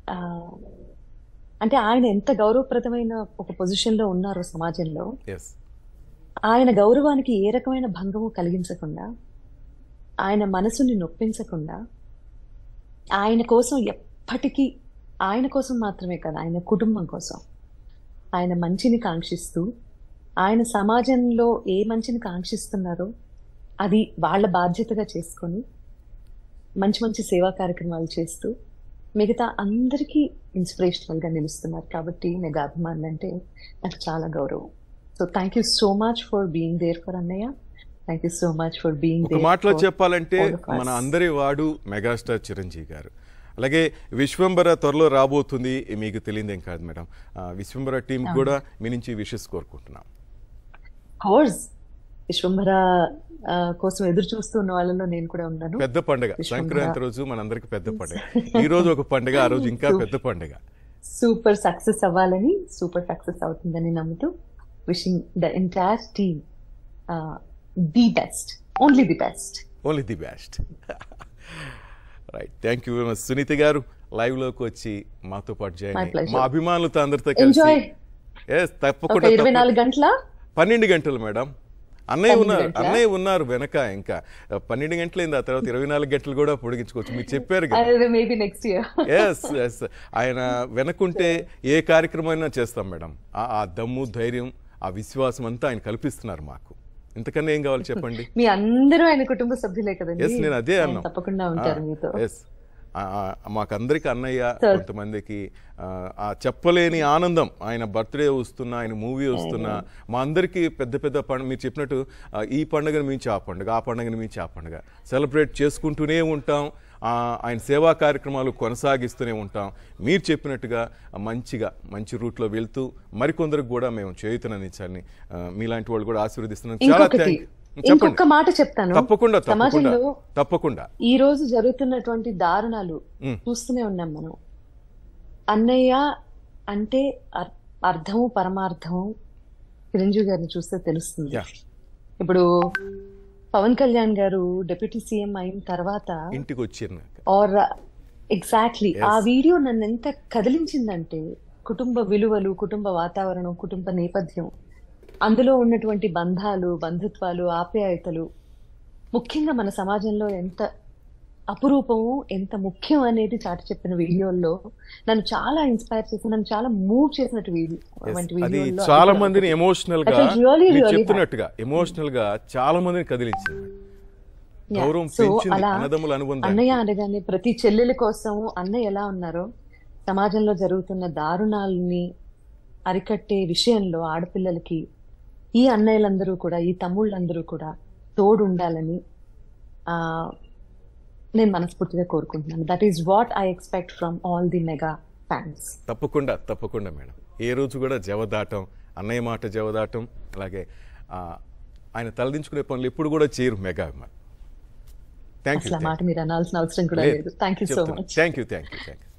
ఆ, అంటే ఆయన ఎంత గౌరవప్రదమైన ఒక పొజిషన్ లో ఉన్నారో సమాజంలో ఎస్ ఆయన గౌరవానికి ఏ రకమైన భంగము కలిగించకుండా ఆయన మనసుని నొప్పించకుండా ఆయన కోసం ఎప్పటికీ ఆయన కోసం మాత్రమే కాదు ఆయన కుటుంబం కోసం ఆయన మంచిని కాంక్షిస్తూ ఆయన సమాజంలో ఏ మంచిని కాంక్షిస్తున్నారో అది వాళ్ళ బాధ్యతగా చేసుకొని మంచి మంచి సేవా కార్యక్రమాలు చేస్తూ మిగతా అందరికీ ఇన్స్పిరేషనల్ గా నిలుస్తున్నారు కాబట్టి మెగా అభిమానులు అంటే నాకు చాలా గౌరవం so thank you so much for being there for అన్నయ్య thank you so much for being ఒక మాటలో చెప్పాలంటే మన అందరి వాడు మెగాస్టార్ చిరంజీవి గారు అలాగే విశ్వంబర త్వరలో రాబోతుంది మీకు తెలియదేం కాదు మేడం ఆ, విశ్వంబర టీం కూడా మీ నుంచి విషెస్ కోరుకుంటున్నాం కోర్స్ విశ్వంభర ఆ, కోసం ఎదురు చూస్తున్న వాళ్ళలో నేను కూడా ఉన్నాను పెద్ద పండుగ విశ్వంబర. సంక్రాంతి రోజు మనందరికి పెద్ద పండుగ ఈ రోజు ఒక పండుగ ఆ రోజు ఇంకా పెద్ద పండుగ సూపర్ సక్సెస్ అవ్వాలని సూపర్ సక్సెస్ అవుతుందని నమ్ముతూ wishing the entire team the best only the best only the best right thank you very much Sunitha garu live లోకి వచ్చి మాతో పాటు జాయిన్ My అయ్యి pleasure. మా అభిమానులతో అందరితో Enjoy. కలిసి ఎస్ ఒక తప్పకుండా ఇరవై తప్పకుండా. నాలుగు గంటల పన్నెండు గంటలు మేడం అన్నయ్య పన్నెండు ఉన్నారు గంటలా? అన్నయ్య ఉన్నారు వెనక ఇంకా పన్నెండు గంటలైంది ఆ తర్వాత ఇరవై నాలుగు గంటలు కూడా పొడిగించుకోవచ్చు మీరు చెప్పారు కదా maybe next year yes yes ఆయన వెనకుంటే ఏ కార్యక్రమం చేస్తాం మేడం ఆ ఆ దమ్ము ధైర్యం ఆ విశ్వాసం అంతా ఆయన కల్పిస్తున్నారు మాకు ఇంతకన్నా ఏం కావాలి చెప్పండి మీ అందరూ ఆయన కుటుంబ సభ్యులే కదండి ఎస్ నేను అదే ఆయన అన్నా తప్పకుండా ఉంటారు మీతో ఎస్ మాకందరికి అన్నయ్య కొంతమందికి ఆ, ఆ చెప్పలేని ఆనందం ఆయన బర్త్డే వస్తున్నా ఆయన మూవీ వస్తున్నా మా అందరికీ పెద్ద పెద్ద పండుగ మీరు చెప్పినట్టు ఆ, ఈ పండుగను మించి ఆ పండుగ ఆ పండుగను మించి ఆ పండుగ సెలబ్రేట్ చేసుకుంటూనే ఉంటాం ఆ, ఆయన సేవా కార్యక్రమాలు కొనసాగిస్తూనే ఉంటాం మీరు చెప్పినట్టుగా మంచిగా మంచి రూట్లో వెళ్తూ మరికొందరికి కూడా మేము చేయుతనందించాలని ఆ, మీలాంటి వాళ్ళు కూడా ఆశీర్వదిస్తున్నాం చాలా ఇంకొకటి థ్యాంక్ చెప్పండి ఇంకొక మాట చెప్తాను తప్పకుండా తప్పకుండా సమాజంలో తప్పకుండా ఈ రోజు జరుగుతున్నటువంటి దారుణాలు మ్. చూస్తూనే ఉన్నాం మనం అన్నయ్య అంటే అర్- అర్థము పరమార్థము చిరంజీవి గారిని చూస్తే తెలుస్తుంది యా ఇప్పుడు పవన్ కళ్యాణ్ గారు డిప్యూటీ సీఎం అయిన తర్వాత ఇంటికి వచ్చినాక ఆర్ ఎగ్జాక్ట్లీ Yes. ఆ వీడియో నన్ను ఎంత కదిలించిందంటే కుటుంబ విలువలు కుటుంబ వాతావరణం కుటుంబ నేపథ్యం అందులో ఉన్నటువంటి బంధాలు బంధుత్వాలు ఆప్యాయతలు ముఖ్యంగా మన సమాజంలో ఎంత అపురూపము ఎంత ముఖ్యం అనేది చాటి చెప్పిన వీడియోల్లో నన్ను చాలా ఇన్స్పైర్ చేసి నన్ను చాలా మూవ్ చేసినట్టు వీడియో Yes, వంటి అది వీడియోల్లో చాలా అది మందిని ఒకటి. ఎమోషనల్ I గా felt really, మీరు really చెప్తున్నట్టుగా ఎమోషనల్ గా చాలా మందిని కదిలించింది Yeah. గౌరవం So, పెంచింది అలా అన్నదమ్ముల అనుబంధం అన్నయ్య అనగానే ప్రతి చెల్లెల కోసం అన్నయ్య ఎలా ఉన్నారో సమాజంలో జరుగుతున్న దారుణాలని అరికట్టే విషయంలో ఆడపిల్లలకి ఈ అన్నయ్యలందరూ కూడా ఈ తమ్ముళ్ళందరూ కూడా తోడు ఉండాలని ఆ నేను మనస్ఫూర్తిగా కోరుకుంటున్నాను that is what I expect from all the mega fans తప్పకుండా తప్పకుండా మేడం ఏ రోజు కూడా జవదాటం అన్నయ్య మాట జవదాటం అలాగే ఆ, ఆయన తలదించుకునే పనులు ఎప్పుడు కూడా చేయరు మెగా అభిమాన్ థ్యాంక్ యూ అసలు ఆ మాట మీరు అనాల్సిన అవసరం కూడా లేదు thank you so much thank you thank you thank you